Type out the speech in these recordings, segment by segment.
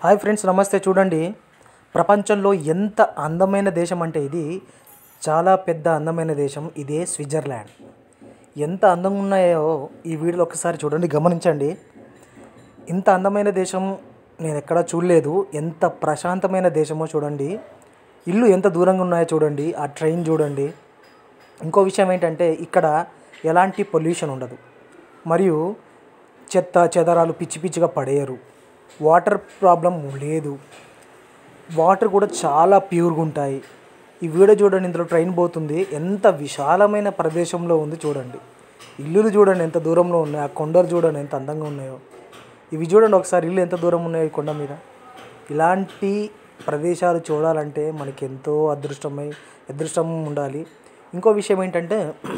hi friends నమస్తే చూడండి ప్రపంచంలో ఎంత అందమైన దేశం అంటే ఇది చాలా పెద్ద అందమైన దేశం ఇదే స్విట్జర్లాండ్ ఎంత అందంగా ఉన్నాయో ఈ వీడియోలో ఒకసారి చూడండి గమనించండి ఇంత అందమైన దేశం నేను ఎక్కడా చూడలేదు ఎంత ప్రశాంతమైన దేశమో చూడండి ఇల్లు ఎంత దూరంగా ఉన్నాయో చూడండి ఆ ట్రైన్ చూడండి ఇంకో విషయం ఏంటంటే ఇక్కడ ఎలాంటి పొల్యూషన్ ఉండదు మరియు చెత్త చెదరాలు పిచ్చి పిచ్చిగా పడేయరు వాటర్ ప్రాబ్లం లేదు వాటర్ కూడా చాలా ప్యూర్గా ఉంటాయి ఈ వీడియో చూడండి ఇందులో ట్రైన్ పోతుంది ఎంత విశాలమైన ప్రదేశంలో ఉంది చూడండి ఇల్లులు చూడండి ఎంత దూరంలో ఉన్నాయి ఆ కొండలు చూడండి ఎంత అందంగా ఉన్నాయో ఇవి చూడండి ఒకసారి ఇల్లు ఎంత దూరం ఉన్నాయో ఈ కొండ మీద ఇలాంటి ప్రదేశాలు చూడాలంటే మనకి ఎంతో అదృష్టమై అదృష్టం ఉండాలి ఇంకో విషయం ఏంటంటే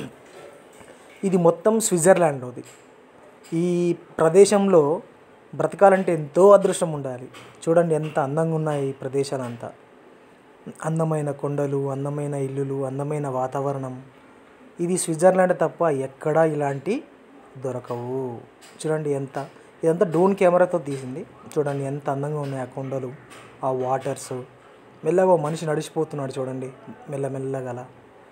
ఇది మొత్తం స్విట్జర్లాండ్లోది ఈ ప్రదేశంలో బ్రతకాలంటే ఎంతో అదృష్టం ఉండాలి చూడండి ఎంత అందంగా ఉన్నాయి ఈ ప్రదేశాలంతా అందమైన కొండలు అందమైన ఇల్లులు అందమైన వాతావరణం ఇది స్విట్జర్లాండ్ తప్ప ఎక్కడా ఇలాంటి దొరకవు చూడండి ఎంత ఇదంతా డ్రోన్ కెమెరాతో తీసింది చూడండి ఎంత అందంగా ఉన్నాయి ఆ కొండలు ఆ వాటర్స్ మెల్లగా ఓ మనిషి నడిచిపోతున్నాడు చూడండి మెల్లమెల్లగా అలా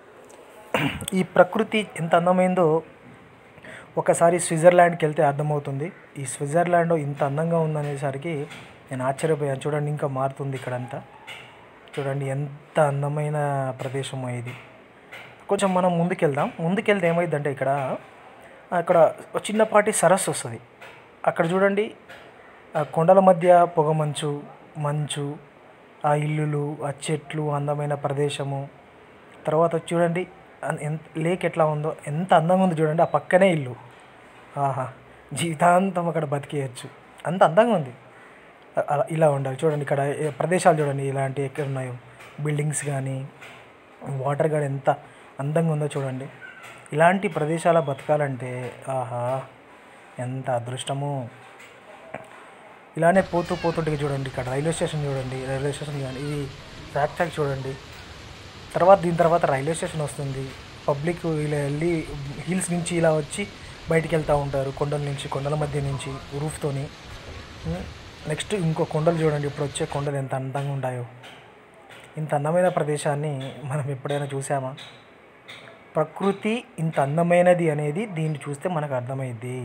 ఈ ప్రకృతి ఎంత అందమైందో ఒకసారి స్విట్జర్లాండ్కి వెళ్తే అర్థమవుతుంది ఈ స్విట్జర్లాండ్ ఇంత అందంగా ఉందనేసరికి నేను ఆశ్చర్యపోయాను చూడండి ఇంకా మారుతుంది ఇక్కడంతా చూడండి ఎంత అందమైన ప్రదేశమో ఇది కొంచెం మనం ముందుకెళ్దాం ముందుకెళ్తే ఏమైందంటే ఇక్కడ అక్కడ ఒక చిన్నపాటి సరస్సు వస్తుంది అక్కడ చూడండి ఆ కొండల మధ్య పొగ మంచు మంచు ఆ ఇల్లులు ఆ చెట్లు అందమైన ప్రదేశము తర్వాత వచ్చి చూడండి అన్- ఎంత లేక్ ఎట్లా ఉందో ఎంత అందంగా ఉందో చూడండి ఆ పక్కనే ఇల్లు ఆహా జీవితాంతం అక్కడ బతికేయచ్చు అంత అందంగా ఉంది అ- అలా ఇలా ఉండాలి చూడండి ఇక్కడ ఏ ప్రదేశాలు చూడండి ఇలాంటి ఎక్కడ ఉన్నాయో బిల్డింగ్స్ కానీ వాటర్ కానీ ఎంత అందంగా ఉందో చూడండి ఇలాంటి ప్రదేశాల బతకాలంటే ఆహా ఎంత అదృష్టమో ఇలానే పోతూ పోతుంటే చూడండి ఇక్కడ రైల్వే స్టేషన్ చూడండి రైల్వే స్టేషన్ కానీ ఇది ట్రాక్ ట్రాక్ చూడండి తర్వాత దీని తర్వాత రైల్వే స్టేషన్ వస్తుంది పబ్లిక్ ఇలా వెళ్ళి హిల్స్ నుంచి ఇలా వచ్చి బయటికి వెళ్తూ ఉంటారు కొండల నుంచి కొండల మధ్య నుంచి రూఫ్తోని నెక్స్ట్ ఇంకో కొండలు చూడండి ఇప్పుడు వచ్చే కొండలు ఎంత అందంగా ఉంటాయో ఇంత అందమైన ప్రదేశాన్ని మనం ఎప్పుడైనా చూసామా ప్రకృతి ఇంత అందమైనది అనేది దీన్ని చూస్తే మనకు అర్థమైద్ది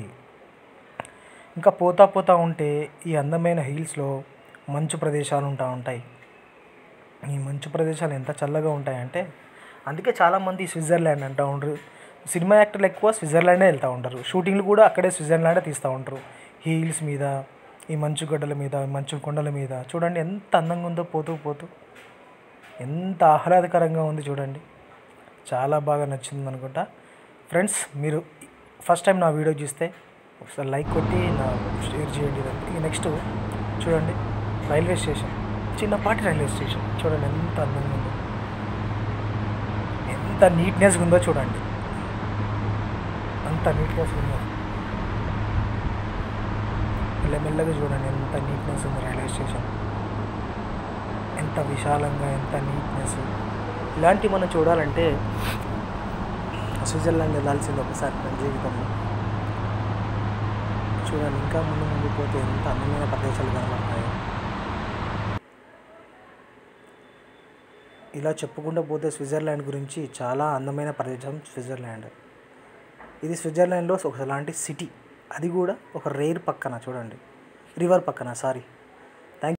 ఇంకా పోతా పోతా ఉంటే ఈ అందమైన హిల్స్లో మంచు ప్రదేశాలు ఉంటా ఉంటాయి ఈ మంచు ప్రదేశాలు ఎంత చల్లగా ఉంటాయంటే అందుకే చాలామంది స్విట్జర్లాండ్ అంటూ ఉంటారు సినిమా యాక్టర్లు ఎక్కువ స్విట్జర్లాండే వెళ్తూ ఉంటారు షూటింగ్లు కూడా అక్కడే స్విట్జర్లాండే తీస్తూ ఉంటారు హీల్స్ మీద ఈ మంచు గడ్డల మీద మంచు కొండల మీద చూడండి ఎంత అందంగా ఉందో పోతూ పోతూ ఎంత ఆహ్లాదకరంగా ఉంది చూడండి చాలా బాగా నచ్చింది అనుకుంటా ఫ్రెండ్స్ మీరు ఫస్ట్ టైం నా వీడియో చూస్తే ఒకసారి లైక్ కొట్టి నా షేర్ చేయండి ఇక నెక్స్ట్ చూడండి రైల్వే స్టేషన్ చిన్నపాటి రైల్వే స్టేషన్ చూడండి ఎంత అందంగా ఉందో ఎంత నీట్నెస్గా ఉందో చూడండి అంత నీట్నెస్ ఉందో మెల్లమెల్లగా చూడండి ఎంత నీట్నెస్ ఉంది రైల్వే స్టేషన్ ఎంత విశాలంగా ఎంత నీట్నెస్ ఇలాంటివి మనం చూడాలంటే స్విట్జర్లాండ్ వెళ్ళాల్సింది ఒకసారి మన జీవితంలో చూడండి ఇంకా ముందు ముందు పోతే ఎంత అందమైన ప్రదేశాలు కనబడతాయో ఇలా చెప్పుకుంటూ పోతే స్విట్జర్లాండ్ గురించి చాలా అందమైన ప్రదేశం స్విట్జర్లాండ్ ఇది స్విట్జర్లాండ్లో ఒకలాంటి సిటీ అది కూడా ఒక రేర్ పక్కన చూడండి రివర్ పక్కన సారీ